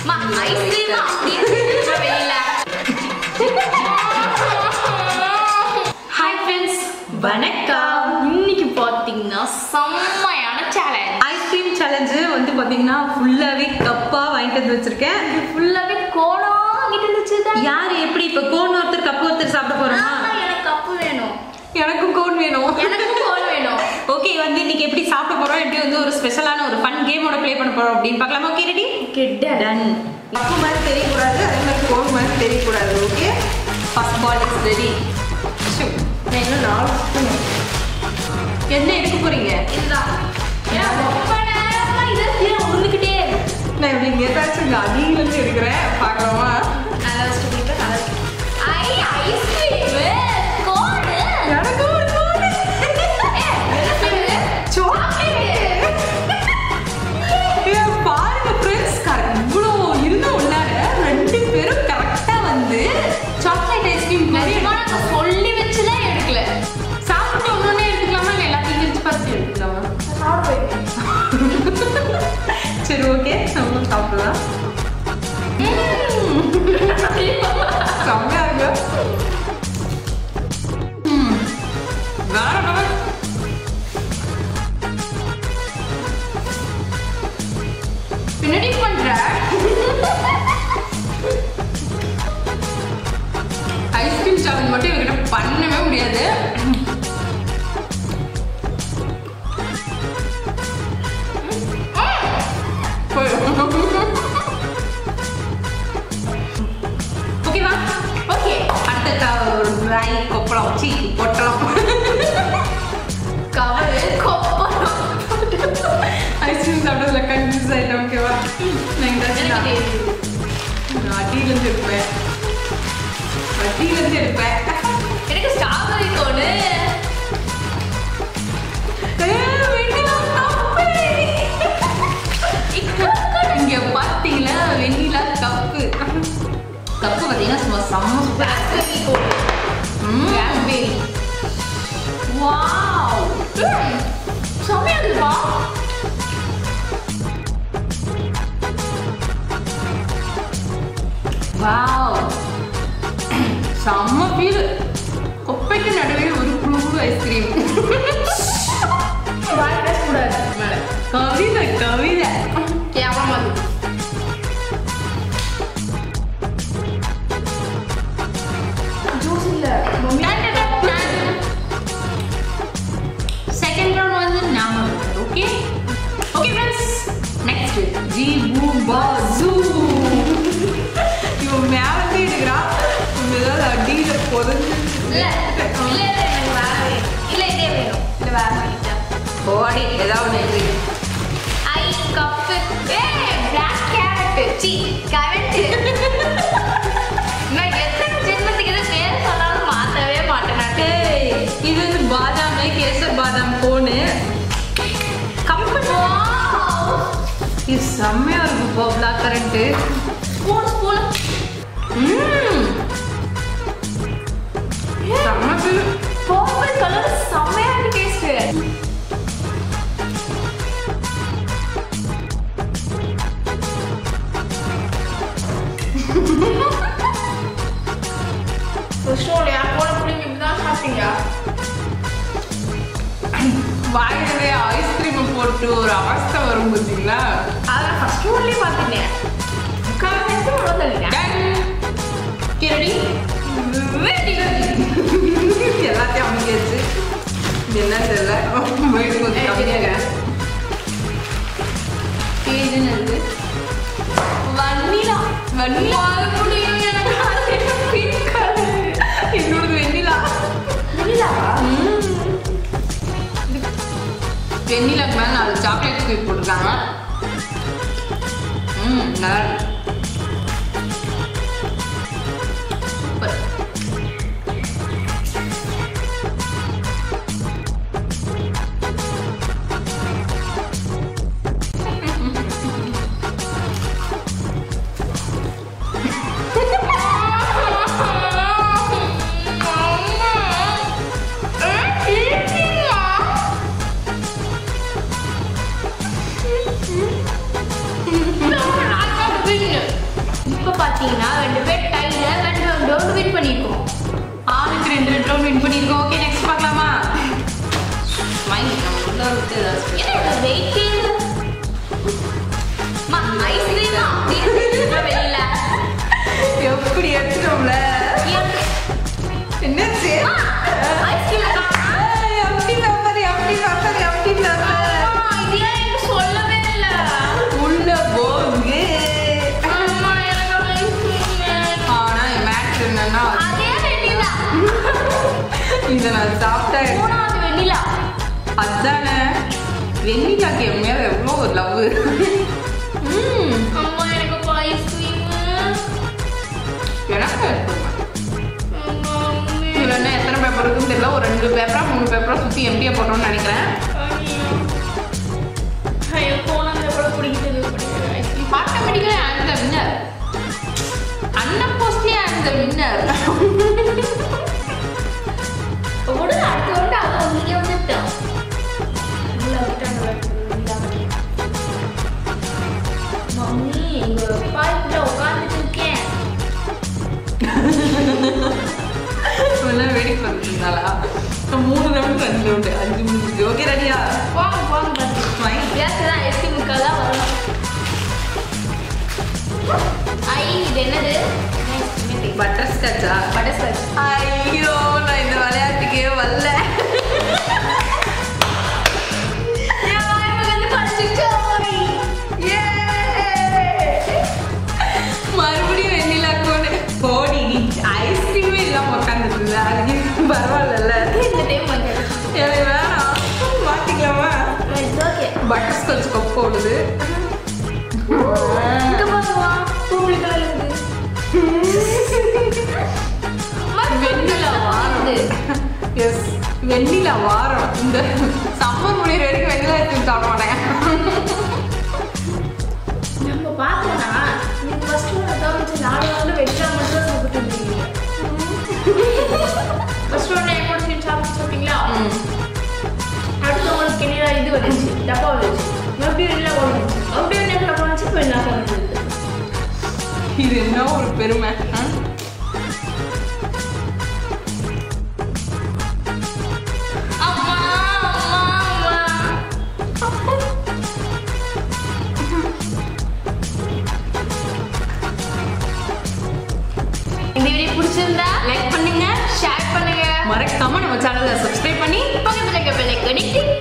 அம்மா, ice cream ஆ? அப்படியே வச்சிருக்கா வெளியில. Hi friends. வணக்கம் இன்னைக்கு பாத்தீங்கன்னா செம்மையான சேலஞ்ச் ஐஸ்கிரீம் சேலஞ்சு வந்து பாத்தீங்கன்னா ஃபுல்லாவே கப்பா வாங்கிட்டு வந்து வச்சிருக்கேன் ஃபுல்லாவே கோலம் வாங்கிட்டு இருந்துச்சு யாரு எப்படி இப்ப கோன் ஒருத்தர் கப் ஒருத்தர் சாப்பிட போறோமா எனக்கு கப்பு வேணும் எனக்கும் கோன் வேணும் எனக்கும் கோலம் வேணும் ஓகே வந்து இன்னைக்கு எப்படி சாப்பிட போறோம் எப்படி வந்து ஒரு ஸ்பெஷலான ஒரு ஃபன் கேமோட ப்ளே பண்ண போறோம் அப்படின்னு பார்க்கலாமா ஓகே ரெடி கெட்ட டன் கப்பு மாதிரி தெரியக்கூடாது அதே மாதிரி கோன் மாதிரி தெரியக்கூடாது okay first ball is ready நான் இன்னும் நாலு spoon. என்ன எடுக்க போறீங்க இதுதான் ஏன் ரொம்ப நேரமா இதை கீழே உருந்துக்கிட்டே இருக்கு. நான் இப்படி இங்கே ஏதாச்சும் இங்கே அடியில இருந்து எடுக்கிறேன் பார்க்கலாமா நல்லா வச்சுட்டு போயிட்டு நல்லா இருக்கு. ஐ, ice cream, கோலு. எனக்கு ஒரு கோன் ஏ, என்ன சொல்லுது? சாக்லேட் ஏன் பாருங்க ஃப்ரெண்ட்ஸ் இவ்வளோ இருந்த உள்ளார ரெண்டு பேரும் கரெக்டா வந்து சாக்லேட் ஐஸ்கிரீம் நிஜமா நாங்க சொல்லி வச்சுதான் எடுக்கல சாப்பிட்டு ஒன்னொன்னே எடுத்துக்கலாமா இல்லை எல்லாத்தையும் பிரிச்சு பார்த்து எடுத்துக்கலாமா சரி ஓகே நம்ம சாப்பிடலாம் செம்மையா இருக்கு ம், வேற level. பின்னாடி பண்ற ஐஸ்கிரீம் சேலஞ்ச் மட்டும் இவகிட்ட பண்ணவே முடியாது ஓகேவா ஓகே அடுத்த ஒரு ட்ரை கொப்பளம் சி பொட்டலம் கவரு கொப்பரம் ஐஸ்கிரீம் சாப்பிட்டதுல கன்ஃபியூஸ் ஆயிட்டேன் ஓகேவா நான் இந்த எனக்கு தெரியுது. நான் அடியிலேருந்து எடுப்பேன் அடியிலேருந்து எடுப்பேன் எனக்கு ஸ்ட்ராபெரி கோனு ஏய், வெண்ணிலா கப்பு. இங்க பாத்தீங்களா வெண்ணிலா கப்பு கப்பு பாத்தீங்கன்னா சும்மா செம்ம சூப்பரா இருக்கு. ராஸ்பெரி கோனு ம். ராஸ்பெரி வாவ் ம், செம்மையா இருக்குப்பா வாவ் செம்ம ஃபீல் கொப்பைக்கு நடுவே ஒரு குழு குழு ஐஸ்கிரீம் வாய் பேசக்கூடாது மேல கவிதை கவிதை கேவலமா இருக்கு ஜூஸ் இல்ல மம்மி செகண்ட் ரவுண்ட் வந்து நாம ஓகே ஓகே ஃப்ரெண்ட்ஸ் நெக்ஸ்ட் ஜி பூ பா ஜூ இவன் மேல இருந்து எடுக்கிறான் இவன் ஏதாவது அடியில பொதஞ்சு இல்ல இல்ல இல்ல எனக்கு வேற வேணும். இல்ல இதே வேணும் இல்ல வேற வேணும் ஓடி ஏதாவது ஒன்று எடு. ஐ cup A black carrot C correct நான் எத்தனை ஜென்மத்துக்கு இதை பேர் சொன்னாலும் மாத்தவே மாட்டேன் நான். ஏய், இது வந்து பாதாம் கேசர் பாதாம் கோனு கம்பெனி Wow! இது செம்மையா இருக்குப்பா பிளாக் கரண்ட்டு ஸ்பூன் ஸ்பூன் செம்ம feel. பர்பிள் கலர் செம்மையா இருக்கு டேஸ்ட் ஸ்டோரியா போன புள்ளிங்க இப்படிதான் சாப்பிட்டீங்க வாயிலே ஐஸ்கிரீம் போட்டு ஒரு அவஸ்தை வரும் பார்த்தீங்களா அதான் ஃபர்ஸ்ட் ஊர்லயே பார்த்துட்டேன் முக்கால் நேரத்துக்கு உள்ள தள்ளிட்டேன் ரெடி எல்லாத்தையும் அமைக்காச்சு இது என்ன தெரியல வயிறு கொஞ்சம் கம்மியாக பேஜுன்னு இருக்கு வண்ணிலா வண்ணிலா முடியும் எனக்கு பிங்க் கலர் என்னோடது வெண்ணிலா வண்ணிலா வெண்ணிலாக்கு மேலே நாலு சாக்லேட் ஸ்வீட் போட்டிருக்காங்க ம் நல்லா இருக்கு சூப்பர் நான் இப்போ பார்த்தீங்கன்னா ரெண்டு பேர் டைல ரெண்டு ரவுண்ட் வின் பண்ணியிருக்கோம் ஆளுக்கு ரெண்டு ரெண்டு ரவுண்ட் வின் பண்ணியிருக்கோம் ஓகே நெக்ஸ்ட் பார்க்கலாமா மைண்ட் நம்ம உள்ள விட்டு ஏதாச்சும் என்ன வெயிட் ஐஸ்கிரீமா வெளியில எப்படி எடுத்துட்டோம்ல என்னாச்சு ஐஸ்கிரீம் எப்படி பேப்பர் எப்படி பேப்பர் எப்படி பேப்பர் இது ஏன் எனக்கு சொல்லவே இல்லை உள்ள போங்க அம்மா எனக்கு ஐஸ்கிரீம் ஆனா மேட்ச் என்னன்னா அதே வெண்ணிலா இதை நான் சாப்பிட்டா மூணாவது வெண்ணிலா அதானே வெண்ணிலாக்கு என் மேல எவ்வளோ ஒரு லவ் அம்மா எனக்கு ஐஸ்கிரீம் எனக்கு இதுல என்ன எத்தனை பேப்பர் இருக்குன்னு தெரியல ஒரு ரெண்டு பேப்பரா மூணு பேப்பரா சுத்தி எம்டியா போட்டோம்னு நினைக்கிறேன் ஐயோ போனது எவ்வளோ பிடிக்குது பிடிக்குது ஐஸ்கிரீம் ஆட்டோமேட்டிக்கலி அந்த வின்னர் அண்ணன் போஸ்ட்லி அந்த வின்னர் கூட அடுத்த வந்து அவங்க இங்கே வந்துட்டோம் உள்ள விட்டாங்க மம்மி எங்க அப்பா கிட்ட உட்காந்துட்டு இருக்கேன் இவெல்லாம் வேடிக்கை பார்த்துருந்தாளா மூணு ரவுண்ட் ரெண்டு ரவுண்டு அஞ்சு முடிஞ்சு ஓகே ரெடியா போங்க போங்க பார்த்து பேசுதான் ஐஸ்கிரீமுக்காக தான் வரணும் ஐ இது என்னது பட்டர் ஸ்காட்சா பட்டர்ஸ்காட்ச் ஐயோ நான் இந்த விளையாட்டுக்கே வரல என் வாய்ப்பு வந்து படிச்சிருச்சு மறுபடியும் வெண்ணிலா கோடு போடி ஐஸ்கிரீமே இல்லாம உட்காந்துருக்குது அதுக்கு பரவாயில்லல்ல இந்த டைம் வந்து எனக்கு வேணாம் மாத்திக்கலாமா it's okay butter scotch cup போடுது இங்க பாருமா பூமிலி கலர் இருக்கு வெண்ணிலா வாரம் எஸ் வெண்ணிலா வாரம் இந்த சம்மர் முடிகிற வரைக்கும் வெண்ணிலா எடுத்து சாப்பிட மாட்டேன் நம்ம பார்த்தோம்னா நீங்க ஃபர்ஸ்ட் ஒரு கவனிச்சு நாலு நாள் வெஜ்ஜா மட்டும் தான் சாப்பிட்டு இருந்தீங்க ஃபர்ஸ்ட் ஒன்று என் கூட சேர்ந்து சாப்பிட்டு சாப்பிட்டீங்களா அடுத்து உங்களுக்கு என்ன இது வந்துச்சு டப்பா வந்துச்சு மறுபடியும் என்ன வந்துச்சு அப்படியே என்ன டப்பா வந்துச்சு இப்போ என்ன வந்துச்சு இது என்ன ஒரு பெருமை ஆ? அம்மா அம்மா அம்மா இந்த வீடியோ பிடிச்சிருந்தா லைக் பண்ணுங்க ஷேர் பண்ணுங்க மறக்காம நம்ம சேனலை சப்ஸ்கிரைப் பண்ணி பக்கத்துல இருக்க பெல்லை கனெக்ட்